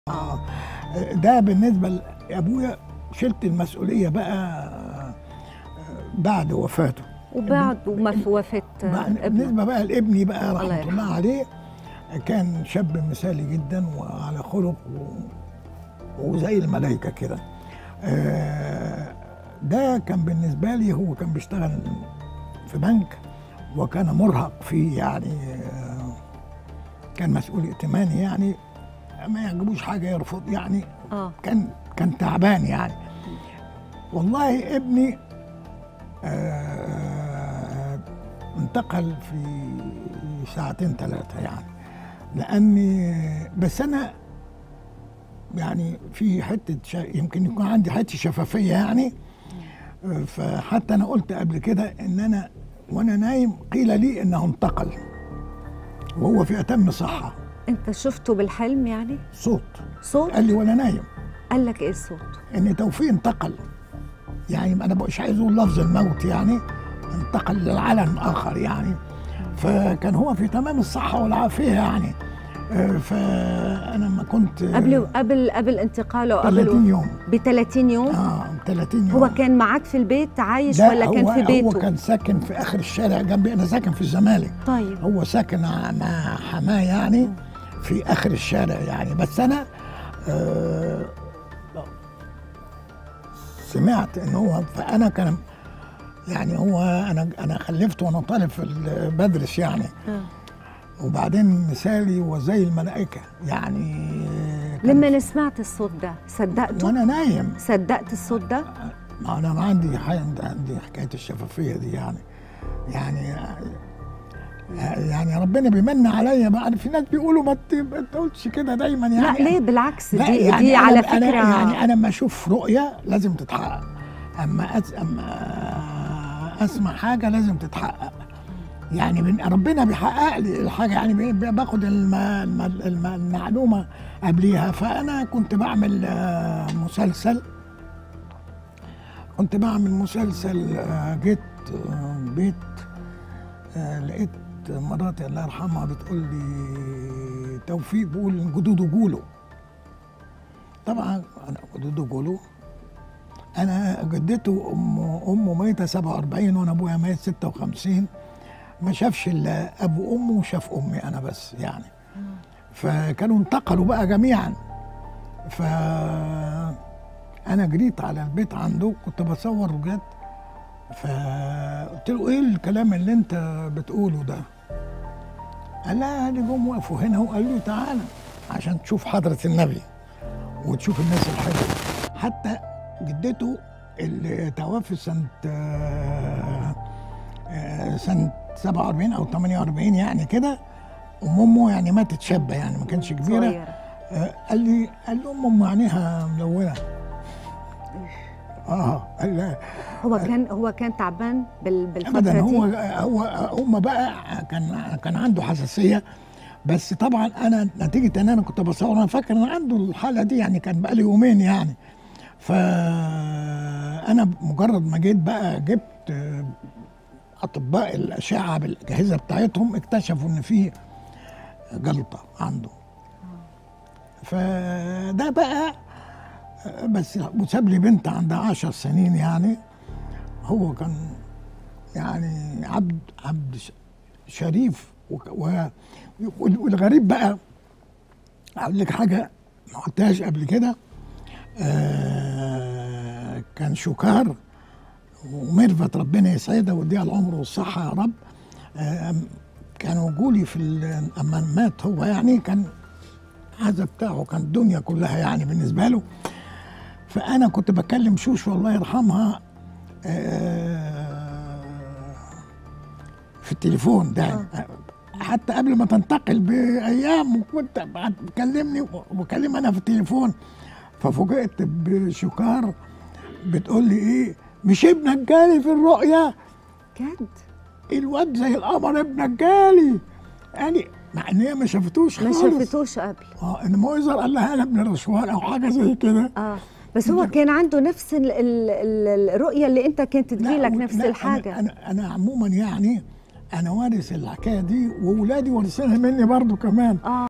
ده بالنسبه لابويا شلت المسؤوليه بقى بعد وفاته وبعد وما وفاة بقى ابنك بالنسبه بقى لابني بقى الله رحمه يرحمه. الله عليه كان شاب مثالي جدا وعلى خلق و... وزي الملائكه كده آه، ده كان بالنسبه لي هو كان بيشتغل في بنك وكان مرهق فيه يعني آه، كان مسؤول ائتماني يعني ما يعجبوش حاجه يرفض يعني اه كان كان تعبان يعني والله ابني آه انتقل في ساعتين ثلاثة يعني لأني بس أنا يعني في حتة شا- يمكن يكون عندي حتة شفافية يعني آه، فحتى أنا قلت قبل كده إن أنا وأنا نايم قيل لي إنه انتقل وهو في أتم صحة انت شفته بالحلم يعني صوت صوت قال لي وأنا نايم قال لك ايه الصوت ان توفيق انتقل يعني انا مش عايز اقول لفظ الموت يعني انتقل للعالم اخر يعني فكان هو في تمام الصحه والعافيه يعني آه، فانا لما كنت قبل قبل قبل انتقاله 30 قبل يوم ب 30 يوم اه 30 يوم هو كان معاك في البيت عايش ده ولا كان هو في بيته هو كان ساكن في اخر الشارع جنبي انا ساكن في الزمالك طيب هو ساكن مع حماه يعني في اخر الشارع يعني بس انا آه سمعت ان هو فانا كان يعني هو انا انا خلفت وانا طالب في ال- بدرس يعني آه. وبعدين مثالي وزي الملائكه يعني كان- لما سمعت الصوت ده صدقته وانا نايم صدقت الصوت ده ما انا ما عندي حاجه عندي حكايه الشفافيه دي يعني يعني يعني ربنا بيمن عليا بقى في ناس بيقولوا ما ت- ما تقولش كده دايما يعني لا ليه بالعكس لا دي يعني دي أنا على أنا فكره يعني انا لما اشوف رؤيه لازم تتحقق اما أس اما اسمع حاجه لازم تتحقق يعني من ربنا بيحقق لي الحاجه يعني بي- بي- باخد الم الم الم المعلومه قبليها فانا كنت بعمل آه، مسلسل كنت بعمل مسلسل آه، جيت آه، بيت آه، لقيت مراتي الله يرحمها بتقول لي توفيق بيقول جدوده جولو طبعا انا جدوده جولو انا جدته ام امه ميته 47 وانا ابويا ميت 56 ما شافش الا ابو امه وشاف امي انا بس يعني فكانوا انتقلوا بقى جميعا ف انا جريت على البيت عنده كنت بصور جد فقلت له ايه الكلام اللي انت بتقوله ده قال لا دي جم وقفوا هنا وقال لي تعالى عشان تشوف حضرة النبي وتشوف الناس الحلوة حتى جدته اللي توفت سنة آه، آه، سنة 47 أو 48 يعني كده أم أمه يعني ماتت شابة يعني ما كانتش كبيرة صغيره آه، قال لي قال له أم أم عينيها ملونة اه قال لا هو كان هو كان تعبان بال- بالفتره ابدا هو دي هو هم بقى كان كان عنده حساسيه بس طبعا انا نتيجه ان انا كنت بصور انا فاكر ان عنده الحاله دي يعني كان بقى لي يومين يعني فانا مجرد ما جيت بقى جبت آه، اطباء الاشعه بالاجهزه بتاعتهم اكتشفوا ان في جلطه عنده فده بقى آه، بس وساب لي بنت عندها عشر سنين يعني هو كان يعني عبد عبد ش- شريف وك- و- وال- والغريب بقى اقول لك حاجه ما قلتهاش قبل كده آه كان شكار وميرفت ربنا يسعدها ويديها العمر والصحه يا رب آه كانوا جولي في ال- اما مات هو يعني كان العزا بتاعه كان الدنيا كلها يعني بالنسبه له فانا كنت بكلم شوشو الله يرحمها آه، في التليفون ده حتى قبل ما تنتقل بايام وكنت بعد بتكلمني وبكلم انا في التليفون ففوجئت بشكار بتقول لي ايه مش ابنك جالي في الرؤيا كاد الواد زي القمر ابنك جالي يعني مع ان هي ما شافتوش ما خالص شافتوش قبل اه انما هو يظهر قال لها انا ابن رشوان او حاجه زي كده اه بس هو كان عنده نفس ال ال ال الرؤيه اللي انت كانت لا، تجيلك و- نفس لا، الحاجه انا انا, أنا عموما يعني انا وارث الحكايه دي واولادي وارثينها مني برضو كمان اه